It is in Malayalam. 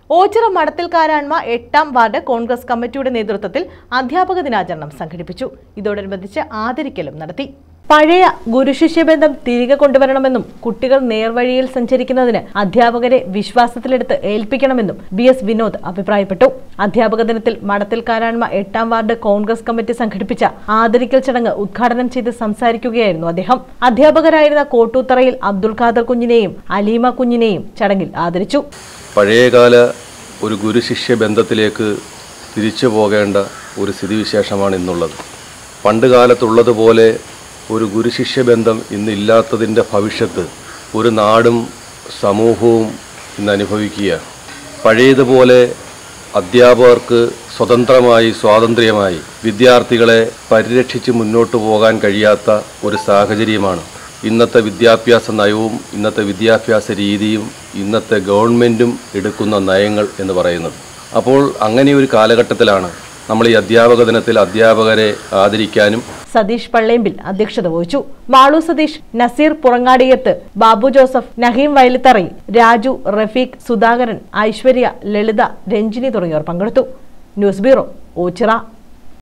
ഓച്ചിറ മടത്തിൽ കാരാൺമ എട്ടാം വാർഡ് കോൺഗ്രസ് കമ്മിറ്റിയുടെ നേതൃത്വത്തിൽ അധ്യാപക ദിനാചരണം സംഘടിപ്പിച്ചു ഇതോടനുബന്ധിച്ച് ആദരിക്കലും നടത്തി പഴയ ഗുരുശിഷ്യ ബന്ധം തിരികെ കൊണ്ടുവരണമെന്നും കുട്ടികൾ നേർവഴിയിൽ സഞ്ചരിക്കുന്നതിന് അധ്യാപകരെ വിശ്വാസത്തിലെടുത്ത് ഏൽപ്പിക്കണമെന്നും ബി എസ് വിനോദ് അഭിപ്രായപ്പെട്ടു അധ്യാപക ദിനത്തിൽ മടത്തിൽ കാരാൺമ എട്ടാം വാർഡ് കോൺഗ്രസ് കമ്മിറ്റി സംഘടിപ്പിച്ച ആദരിക്കൽ ചടങ്ങ് ഉദ്ഘാടനം ചെയ്ത് സംസാരിക്കുകയായിരുന്നു അദ്ദേഹം അധ്യാപകരായിരുന്ന കോട്ടൂത്തറയിൽ അബ്ദുൾ ഖാദർ കുഞ്ഞിനെയും അലീമ കുഞ്ഞിനെയും ചടങ്ങിൽ ആദരിച്ചു പഴയകാല ഒരു ഗുരുശിഷ്യ ബന്ധത്തിലേക്ക് തിരിച്ചു പോകേണ്ട ഒരു സ്ഥിതിവിശേഷമാണ് ഇന്നുള്ളത് പണ്ട് കാലത്തുള്ളതുപോലെ ഒരു ഗുരുശിഷ്യ ബന്ധം ഇന്നില്ലാത്തതിൻ്റെ ഭവിഷ്യത്ത് ഒരു നാടും സമൂഹവും ഇന്ന് അനുഭവിക്കുകയാണ് പഴയതുപോലെ അധ്യാപകർക്ക് സ്വതന്ത്രമായി സ്വാതന്ത്ര്യമായി വിദ്യാർത്ഥികളെ പരിരക്ഷിച്ച് മുന്നോട്ട് പോകാൻ കഴിയാത്ത ഒരു സാഹചര്യമാണ് ഇന്നത്തെ വിദ്യാഭ്യാസ നയവും ഇന്നത്തെ വിദ്യാഭ്യാസ രീതിയും ഇന്നത്തെ ഗവൺമെൻറ്റും എടുക്കുന്ന നയങ്ങൾ എന്ന് പറയുന്നത് അപ്പോൾ അങ്ങനെ ഒരു കാലഘട്ടത്തിലാണ് നമ്മൾ ഈ അധ്യാപക ദിനത്തിൽ അധ്യാപകരെ ആദരിക്കാനും സതീഷ് പള്ളേമ്പിൽ അധ്യക്ഷത വഹിച്ചു മാളു സതീഷ് നസീർ പുറങ്ങാടിയത്ത് ബാബു ജോസഫ് നഹീം വയലിത്തറയിൽ രാജു റഫീഖ് സുധാകരൻ ഐശ്വര്യ ലളിത രഞ്ജിനി തുടങ്ങിയവർ പങ്കെടുത്തു ന്യൂസ് ബ്യൂറോ ഓച്ചിറ